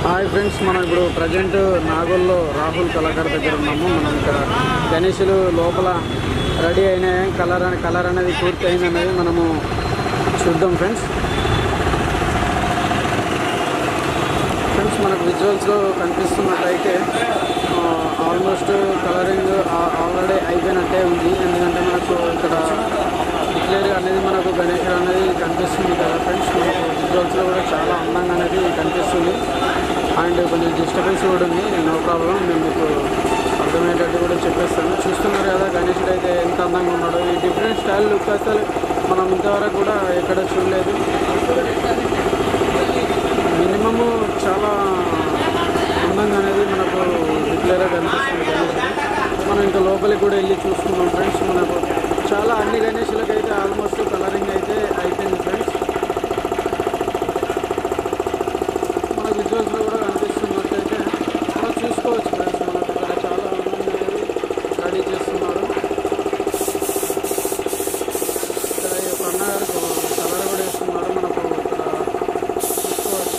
hi friends మనం ఇప్పుడు present నాగోల్లో Rahul కళాకారు దగ్గర ఉన్నాము మనం ఇక్కడ గణేషులు లోపల రెడీ అయిన కలర్ అని కలర్ అనేది పూర్తి అయింది అనేది మనము చూద్దాం ఫ్రెండ్స్ ఫ్రెండ్స్ మనకు విజువల్స్లో కనిపిస్తున్నట్టయితే ఆల్మోస్ట్ కలరింగ్ ఆల్రెడీ అయిపోయినట్టే ఉంది ఎందుకంటే మనకు ఇక్కడ డిక్లేర్ అనేది మనకు గణేష్ అనేది కనిపిస్తుంది కదా ఫ్రెండ్స్ మనకు విజువల్స్లో కూడా చాలా అందంగా అనేది కనిపిస్తుంది అండ్ కొంచెం డిస్టర్బెన్స్ కూడా ఉంది నో ప్రాబ్లం నేను మీకు అర్థమయ్యేటట్టు కూడా చెప్పేస్తాను చూస్తున్నారు కదా గణేషుడు అయితే ఎంత అందంగా ఉన్నాడో ఈ డిఫరెంట్ స్టైల్ లుక్ అసలు మనం ఇంతవరకు కూడా ఎక్కడ చూడలేదు మినిమము చాలా అందంగా అనేది మనకు డిక్లేర్గా కనిపిస్తుంది గణేష్ మనం ఇంకా లోపలికి కూడా వెళ్ళి చూసుకున్నాం ఫ్రెండ్స్ మనకు చాలా అన్ని గణేషులకు అయితే ఆల్మోస్ట్ కలరింగ్ అయితే అయిపోయింది ఫ్రెండ్స్ మన విజువల్స్లో కూడా కనిపిస్తున్నట్టయితే మనం చూసుకోవచ్చు ఫ్రెండ్స్ మనకు ఇక్కడ చాలా అందంగా అనేది రెడీ చేస్తున్నారు ఇక్కడ ఈ యొక్క అన్నగారు కలర్ కూడా వేస్తున్నారు మనకు ఇక్కడ చూసుకోవచ్చు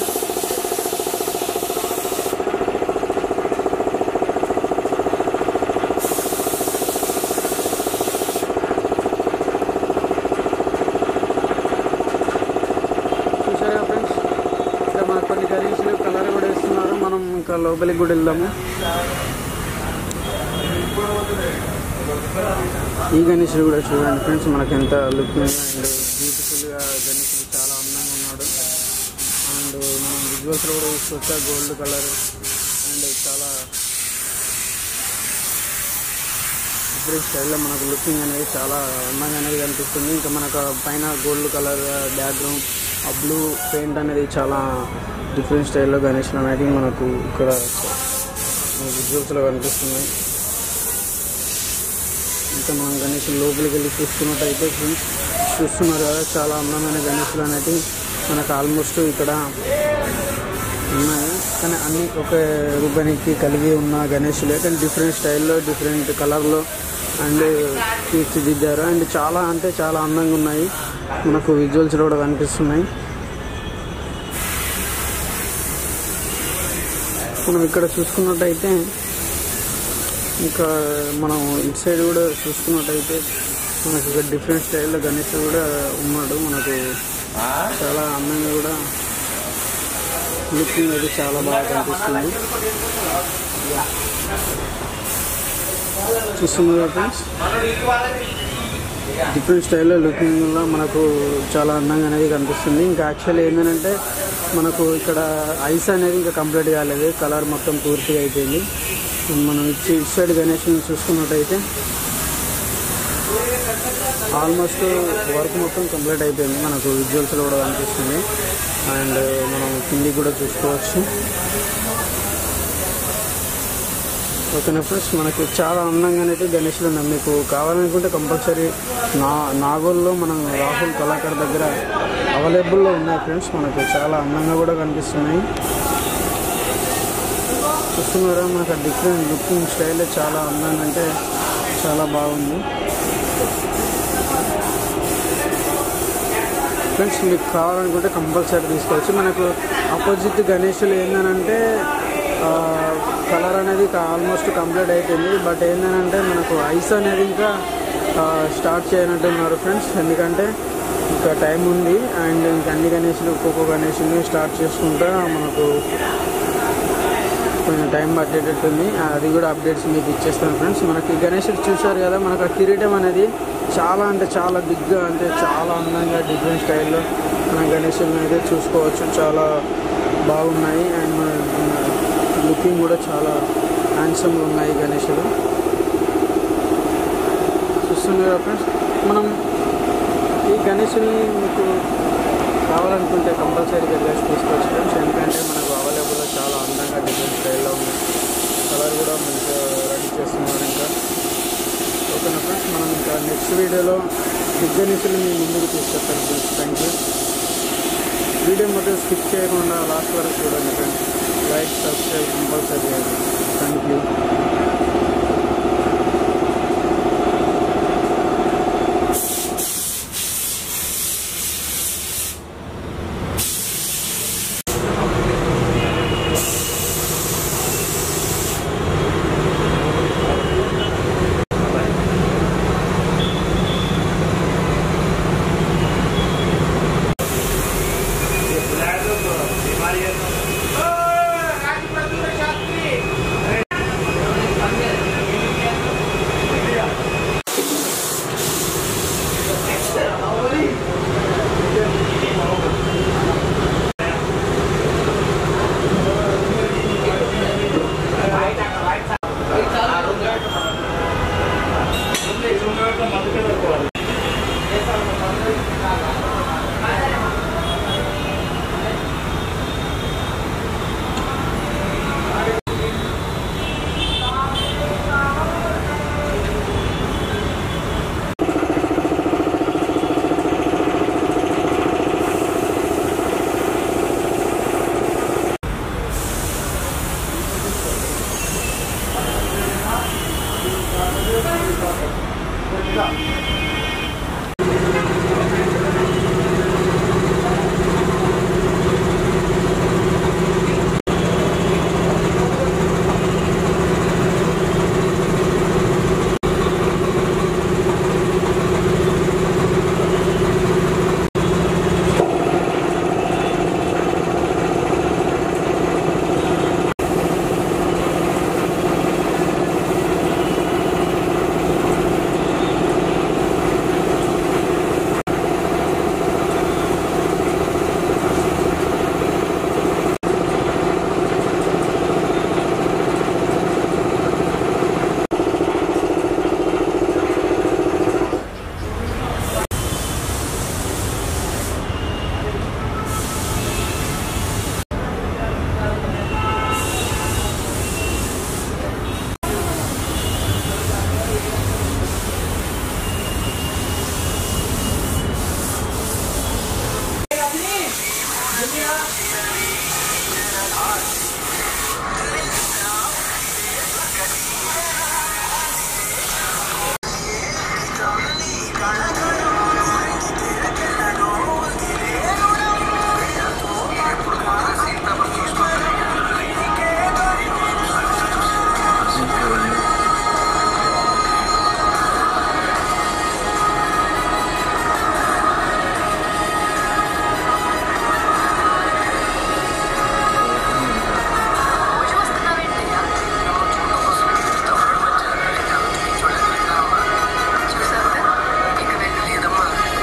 చూసారా ఫ్రెండ్స్ ఇక్కడ మనకు కొన్ని గణేషులు కలర్ కూడా వేస్తున్నారు మనం ఇంకా లోపలికి కూడా వెళ్దాము ఈ గణేషుడు కూడా చూడండి ఫ్రెండ్స్ మనకి ఎంత లుకింగ్ అండ్ బ్యూటిఫుల్గా గణేషుడు చాలా అందంగా ఉన్నాడు అండ్ మనం విజువల్స్లో కూడా చూసుకోవచ్చా గోల్డ్ కలర్ అండ్ చాలా డిఫరెంట్ స్టైల్లో మనకు లుకింగ్ అనేది చాలా అందంగా అనేది కనిపిస్తుంది ఇంకా మనకు పైన గోల్డ్ కలర్ బ్యాక్గ్రౌండ్ ఆ బ్లూ పెయింట్ అనేది చాలా డిఫరెంట్ స్టైల్లో గణేష్ అనేది మనకు ఇక్కడ విజువల్స్లో కనిపిస్తున్నాయి ఇంకా మనం గణేష్ లోపలికి వెళ్ళి చూసుకున్నట్టయితే ఫ్రెండ్స్ చూస్తున్నారు కదా చాలా అందమైన గణేషులు అనేవి మనకు ఆల్మోస్ట్ ఇక్కడ ఉన్నాయి కానీ అన్ని ఒక రూపానికి కలిగి ఉన్న గణేషులే కానీ డిఫరెంట్ స్టైల్లో డిఫరెంట్ కలర్లో అండ్ తీర్చిదిద్దారు అండ్ చాలా అంటే చాలా అందంగా ఉన్నాయి మనకు విజువల్స్లో కూడా కనిపిస్తున్నాయి మనం ఇక్కడ చూసుకున్నట్టయితే ఇంకా మనం ఇటు సైడ్ కూడా చూసుకున్నట్టయితే మనకి ఇక్కడ డిఫరెంట్ స్టైల్లో గణేష్ కూడా ఉన్నాడు మనకు చాలా అందంగా కూడా లుకింగ్ అయితే చాలా బాగా కనిపిస్తుంది చూస్తున్నారు ఫ్రెండ్స్ డిఫరెంట్ స్టైల్లో లుకింగ్ వల్ల మనకు చాలా అందంగా అనేది కనిపిస్తుంది ఇంకా యాక్చువల్లీ ఏంటంటే మనకు ఇక్కడ ఐస్ అనేది ఇంకా కంప్లీట్ కాలేదు కలర్ మొత్తం పూర్తిగా అయిపోయింది మనం ఇచ్చి ఇటు సైడ్ గణేష్ని చూసుకున్నట్టయితే ఆల్మోస్ట్ వర్క్ మొత్తం కంప్లీట్ అయిపోయింది మనకు విజువల్స్లో కూడా కనిపిస్తుంది అండ్ మనం కింది కూడా చూసుకోవచ్చు ఓకేనా ఫ్రెండ్స్ మనకి చాలా అందంగా అయితే గణేష్లు ఉన్నాయి మీకు కావాలనుకుంటే కంపల్సరీ నా నాగోల్లో మనం రాహుల్ కళాకార్ దగ్గర అవైలబుల్లో ఉన్నాయి ఫ్రెండ్స్ మనకు చాలా అందంగా కూడా కనిపిస్తున్నాయి చూస్తున్నారా మనకు ఆ డిఫరెంట్ లుకింగ్ స్టైల్ చాలా అందంగా అంటే చాలా బాగుంది ఫ్రెండ్స్ మీకు కావాలనుకుంటే కంపల్సరీ తీసుకోవచ్చు మనకు ఆపోజిట్ గణేషులు ఏంటంటే కలర్ అనేది ఆల్మోస్ట్ కంప్లీట్ అయిపోయింది బట్ ఏంటంటే మనకు ఐస్ అనేది ఇంకా స్టార్ట్ చేయనట్టున్నారు ఫ్రెండ్స్ ఎందుకంటే ఇంకా టైం ఉంది అండ్ ఇంకా అన్ని గణేషులు ఒక్కొక్క గణేషుని స్టార్ట్ చేసుకుంటా మనకు కొంచెం టైం పట్టేటట్టుంది అది కూడా అప్డేట్స్ మీకు ఇచ్చేస్తాను ఫ్రెండ్స్ మనకి గణేషుడు చూశారు కదా మనకు ఆ కిరీటం అనేది చాలా అంటే చాలా బిగ్గా అంటే చాలా అందంగా డిఫరెంట్ స్టైల్లో మన గణేషులను అయితే చూసుకోవచ్చు చాలా బాగున్నాయి అండ్ మన లుకింగ్ కూడా చాలా హ్యాండ్సమ్గా ఉన్నాయి గణేషులు చూస్తున్నారు కదా ఫ్రెండ్స్ మనం ఈ గణేషుల్ని మీకు కావాలనుకుంటే కంపల్సరీ వెళ్ళేసి తీసుకోవచ్చు ఫ్రెండ్స్ ఎందుకంటే మనకు అవైలబుల్లో చాలా అందంగా డిఫరెంట్ స్టైల్లో ఉంది కలర్ కూడా మంచిగా రెడీ చేస్తున్నారు ఇంకా ఓకేనా ఫ్రెండ్స్ మనం ఇంకా నెక్స్ట్ వీడియోలో బిగ్ గణేషులు మీ ముందుకు తీసుకొస్తాను ఫ్రెండ్స్ థ్యాంక్ యూ వీడియో మొత్తం స్కిప్ చేయకుండా లాస్ట్ వరకు చూడండి friends like subscribe compulsory thank you రోజు వస్తున్నావేంటయ్యా చూసావా ఇక వెళ్ళలేదమ్మా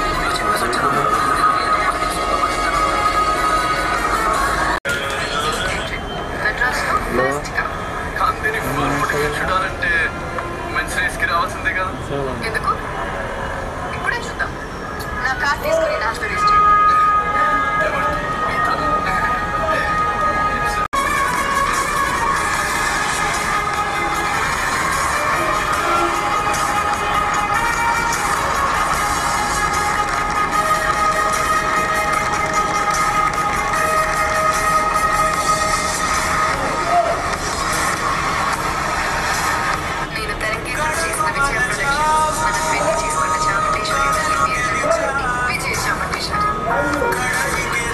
మెడ్రాస్లో ఫస్ట్ కాంతిని ఫుల్ ఫుట్గా చూడాలంటే మంచి రేస్కి రావాల్సిందే కదా ఎందుకు ఇప్పుడే చూద్దాం నా కార్ తీసుకుని నా స్టోరీస్ చేయి నేను తెలంగాణ చేసిన విజయ ప్రొడక్షన్ మన పెళ్లి చేసుకున్న చాముండేశ్వరి తల్లి పేరు తెలుసుకుని విజయ చాముండేశ్వరి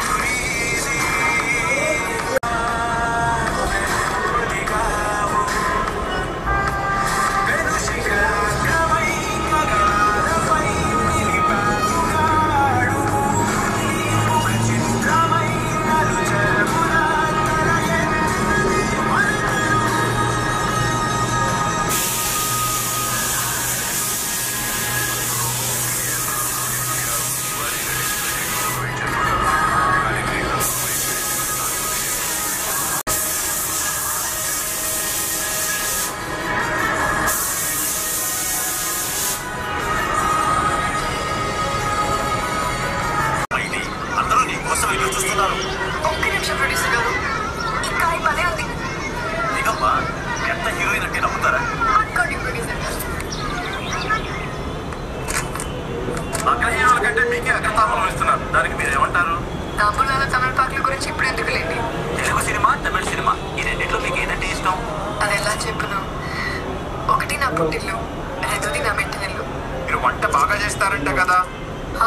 ఇది అందరూ నీ కోసం ఎదురు చూస్తున్నారు ఒక్క నిమిషం ప్రొడ్యూసర్ గారు ఇంకా ఈ పనే ఉంది నిజమ్మా ఎంత హీరోయిన్ అంటే నమ్ముతారా పట్టుకోండి ప్రొడ్యూసర్ గారు అగ్ర హీరోల కంటే మీకే అగ్రతాపం ఇస్తున్నారు దానికి మీరు ఏమంటారు తాంబూలాల తమిళపాకుల గురించి ఇప్పుడు ఎందుకులేండి తెలుగు సినిమా తమిళ సినిమా ఈ రెండిట్లో మీకు ఏదంటే ఇష్టం అది ఎలా చెప్పును ఒకటి నా పుట్టిల్లు రెండోది నా మెట్టినిల్లు మీరు వంట బాగా చేస్తారంట కదా ఆ,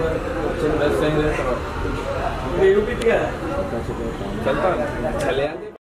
चलता चलिए